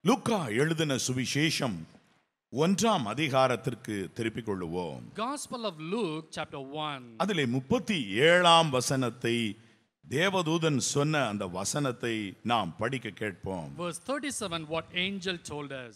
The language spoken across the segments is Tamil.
லூக்கா எழுதின சுவிசேஷம் ஒன்றாம் அதிகாரத்திற்கு திருப்பிக் கொள்ளுவோம் Gospel of Luke, chapter 1. அதிலே முப்பத்தி ஏழாம் வசனத்தை தேவதூதன் சொன்ன அந்த வசனத்தை நாம் படிக்க கேட்போம் Verse 37, what angel told us.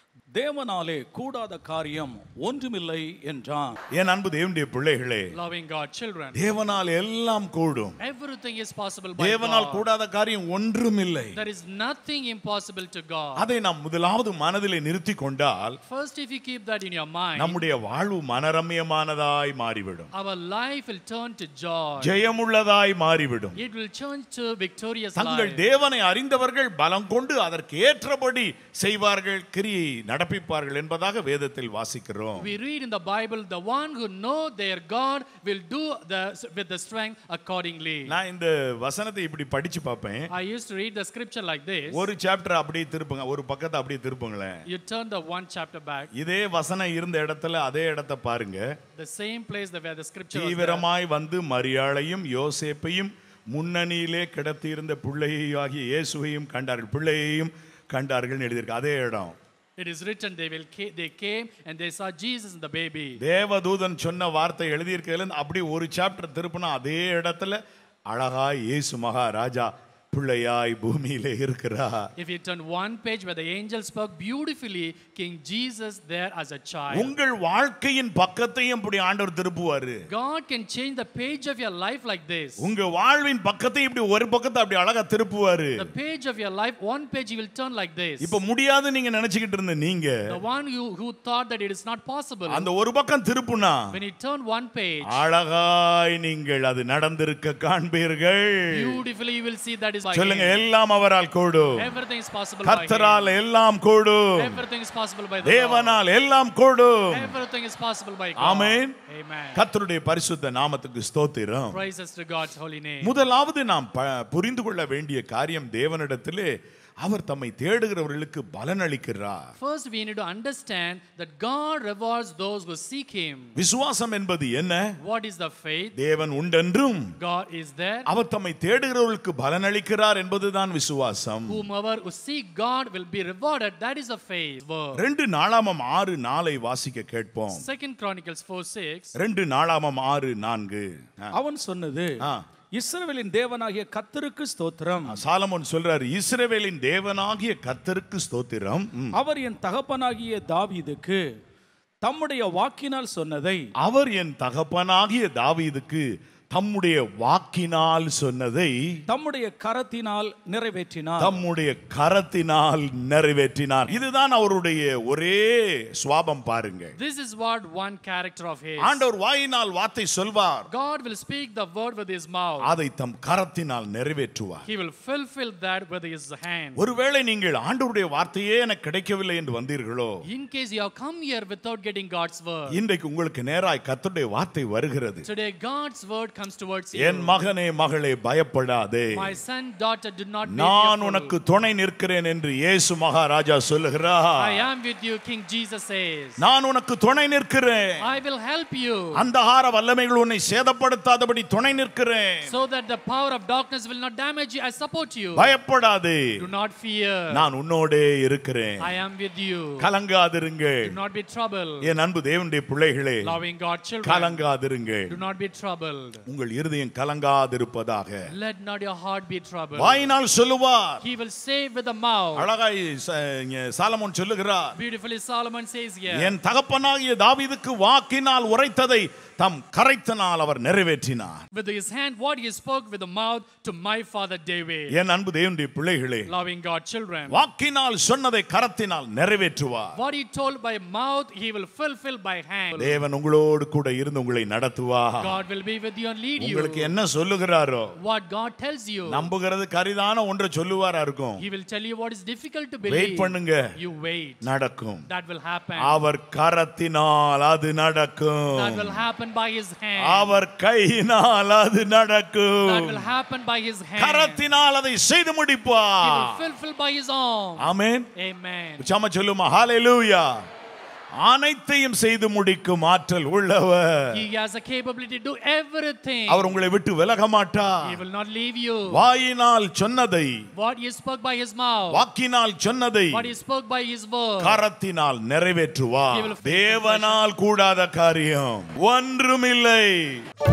தேவனாலே கூடாத காரியம் ஒன்றுமில்லை என்றான் என் அன்பு தேவனுடைய பிள்ளைகளே Loving God, children. தேவனால் எல்லாம் கூடும் Everything is possible by தேவனால் God. கூடாத காரியம் ஒன்றுமில்லை There is nothing impossible to God. அதை நாம் முதலாவது மனதிலே நிறுத்தி கொண்டால் First, if you keep that in your mind, நம்முடைய வாழ்வு மனரம்யமானதாய் மாறிவிடும் our life will turn to joy. ஜெயமுள்ளதாய் மாறிவிடும் It will turn to victorious தங்கள் life. தேவனை அறிந்தவர்கள் பலம் கொண்டு அதற்கு ஏற்றபடி செய்வார்கள் கிரியை நடப்பிப்பார்கள் என்பதாக வேதத்தில் வாசிக்கிறோம் We read in the Bible, the one who know their God will do the with the strength accordingly. நான் இந்த வசனத்தை இப்படி படிச்சு பார்ப்பேன் I used to read the scripture like this. ஒரு சாப்டர் அப்படியே திருப்புங்க ஒரு பக்கத்தை அப்படியே திருப்புங்களேன் You turn the one chapter back, இதே வசனம் இருந்த இடத்துல அதே இடத்தை பாருங்க the same place that where the scripture was there. தீவிரமாய் வந்து மரியாளையும் யோசேப்பையும் முன்னணியிலே கிடத்தியிருந்த பிள்ளையை ஆகிய இயேசுவையும் கண்டார்கள் பிள்ளையையும் கண்டார்கள் எழுதியிருக்கு அதே இடம் It is written, they will ca- they came and they saw Jesus and the baby. தேவதூதன் சொன்ன வார்த்தை எழுதியிருக்கையில அப்படி ஒரு சாப்டர் திருப்பினா அதே இடத்துல அழகாய் இயேசு மகாராஜா பிள்ளையாய் பூமியிலே இருக்கிறார் If you turn one page where the angel spoke beautifully, King Jesus there as a child. உங்கள் வாழ்க்கையின் பக்கத்தையும் இப்படி ஆண்டவர் திருப்புவாரு God can change the page of your life like this. உங்க வாழ்வின் பக்கத்தையும் இப்படி ஒரு பக்கத்தை அப்படி அழகா திருப்புவாரு The page of your life, one page he will turn like this. இப்ப முடியாது நீங்க நினைச்சுக்கிட்டு இருந்த நீங்க The one who, who thought that it is not possible, அந்த ஒரு பக்கம் திருப்புனா when he turned one page, அழகாய் நீங்கள் அது நடந்திருக்க காண்பீர்கள் beautifully you will see that is by சொல்லுங்க him. எல்லாம் அவரால் கூடும் Everything is possible by கர்த்தரால் எல்லாம் கூடும் him. Everything is possible by the Lord. தேவனால் எல்லாம் கூடும் Everything is possible by God. Amen. Amen. கர்த்தருடைய பரிசுத்த நாமத்துக்கு ஸ்தோத்திரம் Praises to God's holy name. முதலாவது நாம் ப- புரிந்து கொள்ள வேண்டிய காரியம் தேவனிடத்திலே அவர் தம்மை தேடுகிறவர்களுக்கு பலனளிக்கிறார் First, we need to understand that God rewards those who seek Him. விசுவாசம் என்பது என்ன What is the faith? தேவன் உண்டென்றும் God is there. அவர் தம்மை தேடுகிறவர்களுக்கு பலனளிக்கிறார் என்பதுதான் விசுவாசம் Whomever who seek God will be rewarded. That is a faith. word. ரெண்டு நாளாமம் ஆறு நாளை வாசிக்க கேட்போம் Second Chronicles 4 6. ரெண்டு நாளாமம் ஆறு நான்கு ஆ. அவன் சொன்னது ஆ. இஸ்ரவேலின் தேவனாகிய கர்த்தருக்கு ஸ்தோத்திரம் சாலமோன் சொல்றாரு இஸ்ரவேலின் தேவனாகிய கர்த்தருக்கு ஸ்தோத்திரம் ம். அவர் என் தகப்பனாகிய தாவீதுக்கு தம்முடைய வாக்கினால் சொன்னதை அவர் என் தகப்பனாகிய தாவீதுக்கு தம்முடைய வாக்கினால் சொன்னதை தம்முடைய கரத்தினால் நிறைவேற்றினார் தம்முடைய கரத்தினால் நிறைவேற்றினார் இதுதான் அவருடைய ஒரே சுவாபம் பாருங்க This is what one character of His. ஆண்டவர் வாயினால் வார்த்தை சொல்வார் God will speak the word with His mouth. அதை தம் கரத்தினால் நிறைவேற்றுவார் He will fulfill that with His hand. ஒருவேளை நீங்கள் ஆண்டவருடைய வார்த்தையே எனக்கு கிடைக்கவில்லை என்று வந்தீர்களோ In case you have come here without getting God's word, இன்றைக்கு உங்களுக்கு நேராய் கர்த்தருடைய வார்த்தை வருகிறது today God's word comes towards N you. மகனே மகளே பயப்படாதே My son, daughter, do not be நான் fearful. உனக்கு துணை நிற்கிறேன் என்று இயேசு மகாராஜா I சொல்லுகிறார் am with you, King Jesus says. நான் உனக்கு துணை நிற்கிறேன் I will help you அந்தகார வல்லமைகள் உன்னை சேதப்படுத்தாதபடி துணை நிற்கிறேன் so that the power of darkness will not damage you. I support you. பயப்படாதே Do not fear. நான் உன்னோடே இருக்கிறேன் I am with you. கலங்காதிருங்கள் Do not be troubled. என் அன்பு தேவனுடைய பிள்ளைகளே Loving God, children. கலங்காதிருங்கள் Do not be troubled. உங்கள் இருதயம் கலங்காதிருப்பதாக Let not your heart be troubled. வாயினால் சொல்லுவார் He will say with the mouth. அழகாய் ச- இங்க சாலமோன் சொல்லுகிறார் Beautifully, Solomon says here. என் தகப்பனாகிய தாவீதுக்கு வாக்கினால் உரைத்ததை தம் கரைத்தனால் அவர் நிறைவேற்றினார் With his hand, what he spoke with the mouth to my father David. என் அன்பு தேவனுடைய பிள்ளைகளே Loving God, children. வாக்கினால் சொன்னதை கரத்தினால் நிறைவேற்றுவார் What he told by mouth, he will fulfill by hand. தேவன் உங்களோடு கூட இருந்து உங்களை நடத்துவார் God will be with you and lead உங்களுக்கு you. என்ன சொல்லுகிறாரோ What God tells you, நம்புகிறது கரிதான ஒன்றை சொல்லுவாரா இருக்கும் he will tell you what is difficult to wait believe. பண்ணுங்க You wait. நடக்கும் That will happen. அவர் கரத்தினால் அது That நடக்கும் will happen by his hand. அவர் கையினால் அது That நடக்கும் will happen by his hand. கரத்தினால் அதை செய்து He will முடிப்பார் fulfill by his arm. Amen Amen. உச்சாம சொல்லுமா ஹalleluya அனைத்தையும் செய்து முடிக்கும் ஆற்றல் உள்ளவர் He has the capability to do everything. அவர் உங்களை விட்டு விலக மாட்டார் He will not leave you. வாயினால் சொன்னதை What he spoke by his mouth, வாக்கினால் சொன்னதை what he spoke by his word. கரத்தினால் நிறைவேற்றுவார் He will- தேவனால் கூடாத காரியம் ஒன்றுமில்லை